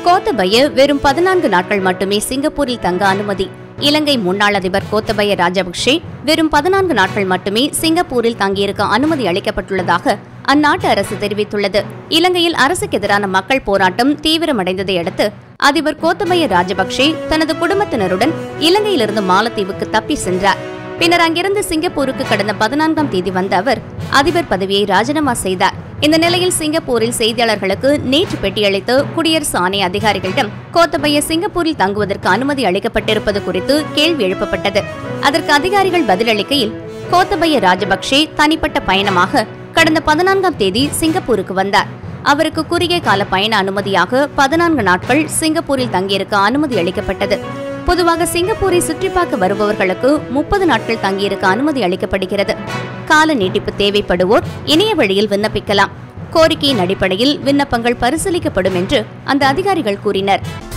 கோத்தபய வெறும் பதினான்கு நாட்கள் மட்டுமே சிங்கப்பூரில் தங்க அனுமதி இலங்கை முன்னாள் அதிபர் கோத்தபய ராஜபக்சே வெறும் பதினான்கு நாட்கள் மட்டுமே சிங்கப்பூரில் தங்கியிருக்க அனுமதி அளிக்கப்பட்டுள்ளதாக அந்நாட்டு அரசு தெரிவித்துள்ளது இலங்கையில் அரசுக்கு எதிரான மக்கள் போராட்டம் தீவிரமடைந்ததை அடுத்து அதிபர் கோத்தபய ராஜபக்சே தனது குடும்பத்தினருடன் இலங்கையிலிருந்து மாலத்தீவுக்கு தப்பி சென்றார் பின்னர் அங்கிருந்து சிங்கப்பூருக்கு கடந்த பதினான்காம் தேதி வந்த அவர் அதிபர் பதவியை ராஜினாமா செய்தார் இந்த நிலையில் சிங்கப்பூரில் செய்தியாளர்களுக்கு நேற்று பேட்டியளித்த குடியரசு ஆணைய அதிகாரிகளிடம் கோத்தபய சிங்கப்பூரில் தங்குவதற்கு அனுமதி அளிக்கப்பட்டிருப்பது குறித்து கேள்வி எழுப்பப்பட்டது அதற்கு அதிகாரிகள் பதிலளிக்கையில் கோத்தபய ராஜபக்சே தனிப்பட்ட பயணமாக கடந்த பதினான்காம் தேதி சிங்கப்பூருக்கு வந்தார் அவருக்கு குறுகிய கால பயண அனுமதியாக பதினான்கு நாட்கள் சிங்கப்பூரில் தங்கியிருக்க அனுமதி அளிக்கப்பட்டது பொதுவாக சிங்கப்பூரை சுற்றி பார்க்க வருபவர்களுக்கு முப்பது நாட்கள் தங்கியிருக்க அனுமதி அளிக்கப்படுகிறது கால நீட்டிப்பு தேவைப்படுவோர் இணைய வழியில் விண்ணப்பிக்கலாம் கோரிக்கையின் அடிப்படையில் விண்ணப்பங்கள் பரிசீலிக்கப்படும் என்று அந்த அதிகாரிகள் கூறினர்